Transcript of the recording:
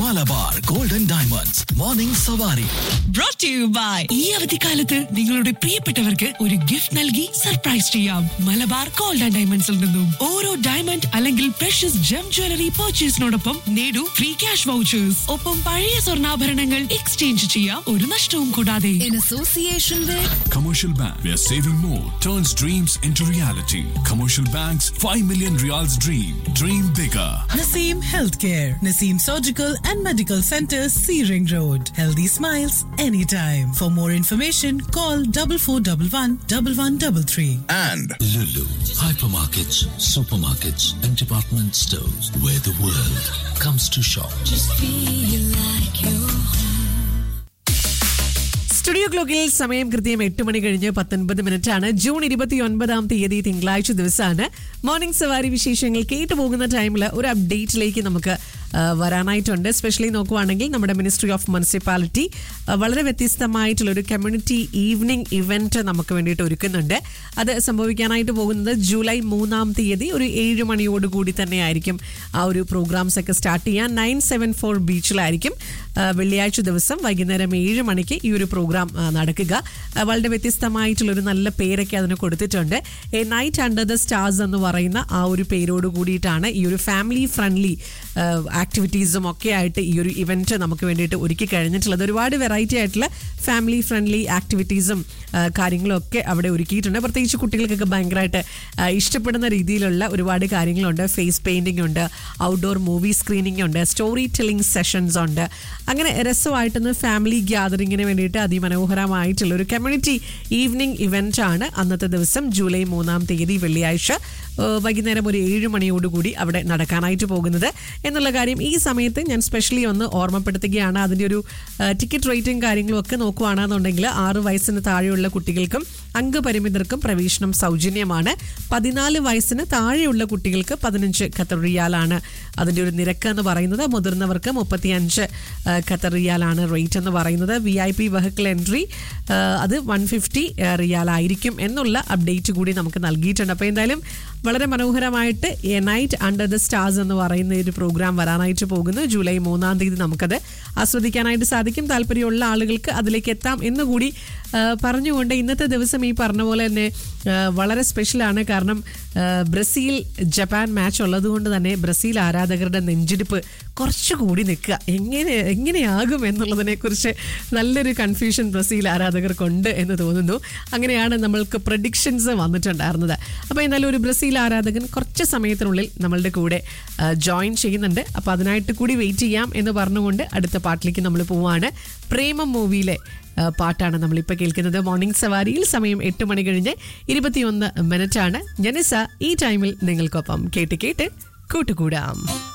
Malabar gold and diamonds morning Savari brought to you by ഈ അവധിക്കാലത്ത് നിങ്ങളുടെ പ്രിയപ്പെട്ടവർക്ക് ഒരു ഗിഫ്റ്റ് നൽകി സർപ്രൈസ് ചെയ്യാം മലബാർ ഗോൾഡ് ആൻഡ് ഡയമണ്ട്സിൽ നിന്നും ഓരോ ഡയമണ്ട് അല്ലെങ്കിൽ പ്രഷ്യസ് ജം ജ്വല്ലറി പർച്ചേസിനോടൊപ്പം നേടൂ ഫ്രീ ക്യാഷ് വൗച്ചേഴ്സ് ഒപ്പം പഴയ സ്വർണ്ണാഭരണങ്ങൾ എക്സ്ചേഞ്ച് ചെയ്യാം ഒരു നഷ്ടവും കൂടാതെ in association with Commercial Bank, where saving more turns dreams into reality. Commercial Bank's 5 million reals dream. Dream bigger. Naseem Healthcare, Naseem Surgical and Medical Center, Searing Road. Healthy smiles anytime. For more information, call 4411 1133. and Lulu, hypermarkets, supermarkets, and department stores where the world comes to shop. Studio ക്ലോക്കിൽ സമയം കൃത്യം എട്ട് മണി കഴിഞ്ഞ് പത്തൊൻപത് minute ആണ് June ഇരുപത്തി ഒൻപതാം തീയതി തിങ്കളാഴ്ച ദിവസമാണ് മോർണിംഗ് സവാരി വിശേഷങ്ങൾ കേട്ടു പോകുന്ന ടൈമിൽ ഒരു അപ്ഡേറ്റിലേക്ക് നമുക്ക് ആ, വരാനായിട്ടുണ്ട് സ്പെഷ്യലി നോക്കുവാണെങ്കിൽ നമ്മുടെ മിനിസ്ട്രി ഓഫ് മുനിസിപ്പാലിറ്റി ആ, വളരെ വ്യത്യസ്തമായിട്ടുള്ള ഒരു കമ്മ്യൂണിറ്റി ഈവനിങ് ഇവന്റ് നമുക്ക് വേണ്ടിയിട്ട് ഒരുക്കുന്നുണ്ട് അത് സംഭവിക്കാനായിട്ട് പോകുന്നത് ജൂലൈ മൂന്നാം തീയതി ഒരു ഏഴ് മണിയോടുകൂടി തന്നെ ആയിരിക്കും ആ ഒരു പ്രോഗ്രാംസ് ഒക്കെ സ്റ്റാർട്ട് ചെയ്യാൻ നയൻ സെവൻ ഫോർ ബീച്ചിലായിരിക്കും ആ, വെള്ളിയാഴ്ച ദിവസം വൈകുന്നേരം ഏഴ് മണിക്ക് ഈ ഒരു പ്രോഗ്രാം ആ, നടക്കുക ആ, വളരെ വ്യത്യസ്തമായിട്ടുള്ള ഒരു നല്ല പേരൊക്കെ അതിന് കൊടുത്തിട്ടുണ്ട് a night under the stars എന്ന് പറയുന്ന ആ ഒരു പേരോട് കൂടിയിട്ടാണ് ഈ ഒരു ഫാമിലി ഫ്രണ്ട്ലി ആക്ടിവിറ്റീസും ഒക്കെ ആയിട്ട് ഈ ഒരു ഇവന്റ് നമുക്ക് വേണ്ടിയിട്ട് ഒരുക്കി കഴിഞ്ഞിട്ടുള്ളത് ഒരുപാട് വെറൈറ്റി ആയിട്ടുള്ള ഫാമിലി ഫ്രണ്ട്ലി ആക്ടിവിറ്റീസും ആ, കാര്യങ്ങളും ഒക്കെ അവിടെ ഒരുക്കിയിട്ടുണ്ട് പ്രത്യേകിച്ച് കുട്ടികൾക്കൊക്കെ ഭയങ്കരമായിട്ട് ആ, ഇഷ്ടപ്പെടുന്ന രീതിയിലുള്ള ഒരുപാട് കാര്യങ്ങളുണ്ട് ഫേസ് പെയിന്റിംഗ് ഉണ്ട് ഔട്ട്ഡോർ മൂവി സ്ക്രീനിങ് ഉണ്ട് സ്റ്റോറി ടെല്ലിംഗ് സെഷൻസ് ഉണ്ട് അങ്ങനെ രസമായിട്ടൊന്ന് ഫാമിലി ഗ്യാതറിങ്ങിന് വേണ്ടിയിട്ട് അതിമനോഹരമായിട്ടുള്ള ഒരു കമ്മ്യൂണിറ്റി ഈവനിങ് ഇവന്റ് ആണ് അന്നത്തെ ദിവസം ജൂലൈ മൂന്നാം തീയതി വെള്ളിയാഴ്ച ആ, വൈകുന്നേരം ഒരു ഏഴ് മണിയോടുകൂടി അവിടെ നടക്കാനായിട്ട് പോകുന്നത് എന്നുള്ള കാര്യം ഈ സമയത്ത് ഞാൻ സ്പെഷ്യലി ഒന്ന് ഓർമ്മപ്പെടുത്തുകയാണ് അതിൻ്റെ ഒരു ടിക്കറ്റ് റേറ്റും കാര്യങ്ങളും ഒക്കെ നോക്കുകയാണെന്നുണ്ടെങ്കിൽ ആറ് വയസ്സിന് താഴെയുള്ള കുട്ടികൾക്കും അംഗപരിമിതർക്കും പ്രവേശനം സൗജന്യമാണ് പതിനാല് വയസ്സിന് താഴെയുള്ള കുട്ടികൾക്ക് പതിനഞ്ച് ഖത്തർ റിയാലാണ് അതിൻ്റെ ഒരു നിരക്ക് എന്ന് പറയുന്നത് മുതിർന്നവർക്ക് മുപ്പത്തിയഞ്ച് ആ, ഖത്തർ റിയാലാണ് റേറ്റ് എന്ന് പറയുന്നത് V I P vehicle entry അത് വൺ ഫിഫ്റ്റി റിയാലായിരിക്കും എന്നുള്ള അപ്ഡേറ്റ് കൂടി നമുക്ക് നൽകിയിട്ടുണ്ട് അപ്പോൾ എന്തായാലും വളരെ മനോഹരമായിട്ട് a night under the stars എന്ന് പറയുന്ന ഒരു പ്രോഗ്രാം വരാനായിട്ട് പോകുന്നു ജൂലൈ മൂന്നാം തീയതി നമുക്കത് ആസ്വദിക്കാനായിട്ട് സാധിക്കും താല്പര്യമുള്ള ആളുകൾക്ക് അതിലേക്ക് എത്താം എന്നുകൂടി ആ, പറഞ്ഞുകൊണ്ട് ഇന്നത്തെ ദിവസം ഈ പറഞ്ഞ പോലെ തന്നെ ആ, വളരെ സ്പെഷ്യലാണ് കാരണം ആ, ബ്രസീൽ ജപ്പാൻ മാച്ച് ഉള്ളതുകൊണ്ട് തന്നെ ബ്രസീൽ ആരാധകരുടെ നെഞ്ചിടിപ്പ് കുറച്ചുകൂടി നിൽക്കുക എങ്ങനെ എങ്ങനെയാകും എന്നുള്ളതിനെ കുറിച്ച് നല്ലൊരു കൺഫ്യൂഷൻ ബ്രസീൽ ആരാധകർക്കുണ്ട് എന്ന് തോന്നുന്നു അങ്ങനെയാണ് നമ്മൾക്ക് പ്രഡിക്ഷൻസ് വന്നിട്ടുണ്ടായിരുന്നത് അപ്പോൾ എന്തായാലും ഒരു ബ്രസീൽ ആരാധകൻ കുറച്ച് സമയത്തിനുള്ളിൽ നമ്മളുടെ കൂടെ ജോയിൻ ചെയ്യുന്നുണ്ട് അപ്പോൾ അതിനായിട്ട് കൂടി വെയിറ്റ് ചെയ്യാം എന്ന് പറഞ്ഞുകൊണ്ട് അടുത്ത പാട്ടിലേക്ക് നമ്മൾ പോവാണ് പ്രേമം മൂവിയിലെ ആ, പാട്ടാണ് നമ്മളിപ്പോൾ കേൾക്കുന്നത് മോർണിംഗ് സവാരിയിൽ സമയം എട്ട് മണി കഴിഞ്ഞ് ഇരുപത്തിയൊന്ന് മിനിറ്റാണ് ജനസ ഈ ടൈമിൽ നിങ്ങൾക്കൊപ്പം കേട്ട് കേട്ട് കൂട്ടുകൂടാം